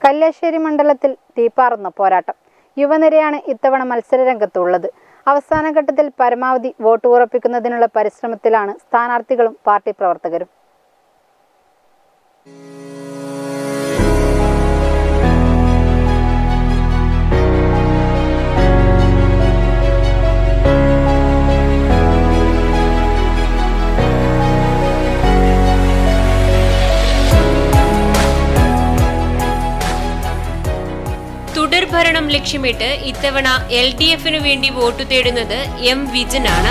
കല്യാശ്ശേരി മണ്ഡലത്തിൽ തീപ്പാറുന്ന പോരാട്ടം യുവനിരയാണ് ഇത്തവണ മത്സരരംഗത്തുള്ളത് അവസാന ഘട്ടത്തിൽ പരമാവധി വോട്ട് ഉറപ്പിക്കുന്നതിനുള്ള പരിശ്രമത്തിലാണ് സ്ഥാനാർത്ഥികളും പാർട്ടി പ്രവർത്തകരും തുടർഭരണം ലക്ഷ്യമിട്ട് ഇത്തവണ എൽ ഡി എഫിനു വേണ്ടി വോട്ടു തേടുന്നത് എം വിജനാണ്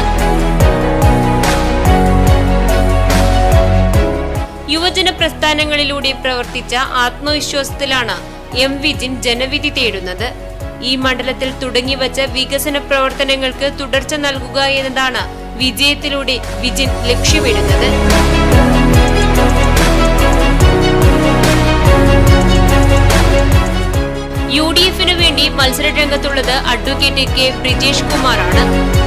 യുവജന പ്രസ്ഥാനങ്ങളിലൂടെ പ്രവർത്തിച്ച ആത്മവിശ്വാസത്തിലാണ് എം വിജിൻ ജനവിധി തേടുന്നത് ഈ മണ്ഡലത്തിൽ തുടങ്ങിവച്ച വികസന പ്രവർത്തനങ്ങൾക്ക് തുടർച്ച നൽകുക എന്നതാണ് വിജയത്തിലൂടെ വിജിൻ ലക്ഷ്യമിടുന്നത് യു ഡി എഫിനു വേണ്ടി മത്സര രംഗത്തുള്ളത് അഡ്വക്കേറ്റ് കെ ബ്രിജേഷ് കുമാറാണ്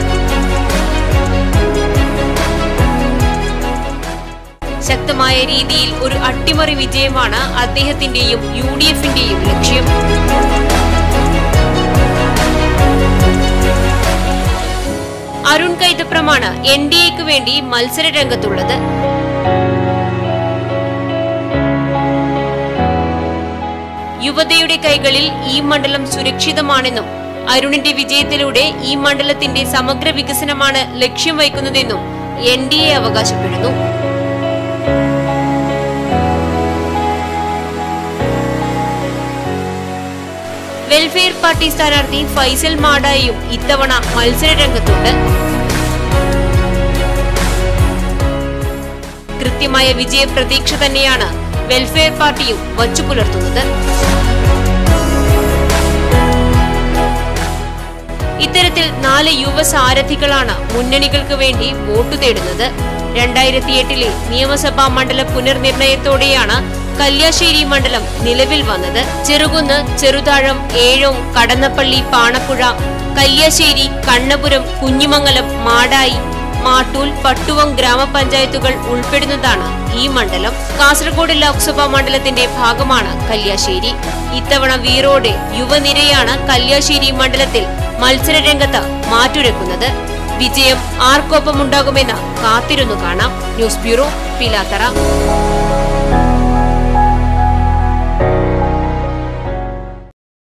ശക്തമായ രീതിയിൽ ഒരു അട്ടിമറി വിജയമാണ് അദ്ദേഹത്തിന്റെയും യു ഡി എഫിന്റെയും ലക്ഷ്യം അരുൺ കൈതപ്രമാണ് എൻ ഡി എക്ക് വേണ്ടി മത്സര രംഗത്തുള്ളത് യുവതയുടെ കൈകളിൽ ഈ മണ്ഡലം സുരക്ഷിതമാണെന്നും അരുണിന്റെ വിജയത്തിലൂടെ ഈ മണ്ഡലത്തിന്റെ സമഗ്ര വികസനമാണ് ലക്ഷ്യം വയ്ക്കുന്നതെന്നും എൻ ഡി എ അവകാശപ്പെടുന്നു വെൽഫെയർ പാർട്ടി സ്ഥാനാർത്ഥി ഫൈസൽ മാടായും ഇത്തവണ മത്സര രംഗത്തുണ്ട് കൃത്യമായ വിജയ പ്രതീക്ഷ തന്നെയാണ് വെൽഫെയർ പാർട്ടിയും വച്ചു പുലർത്തുന്നത് ഇത്തരത്തിൽ നാല് യുവ സാരഥികളാണ് മുന്നണികൾക്ക് വേണ്ടി വോട്ട് തേടുന്നത് രണ്ടായിരത്തി എട്ടിലെ നിയമസഭാ മണ്ഡല പുനർനിർണയത്തോടെയാണ് കല്യാശ്ശേരി മണ്ഡലം നിലവിൽ വന്നത് ചെറുകുന്ന് ചെറുതാഴം ഏഴോം കടന്നപ്പള്ളി പാണപ്പുഴ കല്യാശ്ശേരി കണ്ണപുരം കുഞ്ഞിമംഗലം മാടായി മാട്ടൂൽ പട്ടുവം ഗ്രാമപഞ്ചായത്തുകൾ ഉൾപ്പെടുന്നതാണ് ഈ മണ്ഡലം കാസർഗോഡ് ലോക്സഭാ മണ്ഡലത്തിന്റെ ഭാഗമാണ് കല്യാശ്ശേരി ഇത്തവണ വീറോടെ യുവനിരയാണ് കല്യാശ്ശേരി മണ്ഡലത്തിൽ മത്സരരംഗത്ത് മാറ്റുരക്കുന്നത് വിജയം ആർക്കൊപ്പമുണ്ടാകുമെന്ന് കാത്തിരുന്നു കാണാം ന്യൂസ് ബ്യൂറോ പിലാത്തറ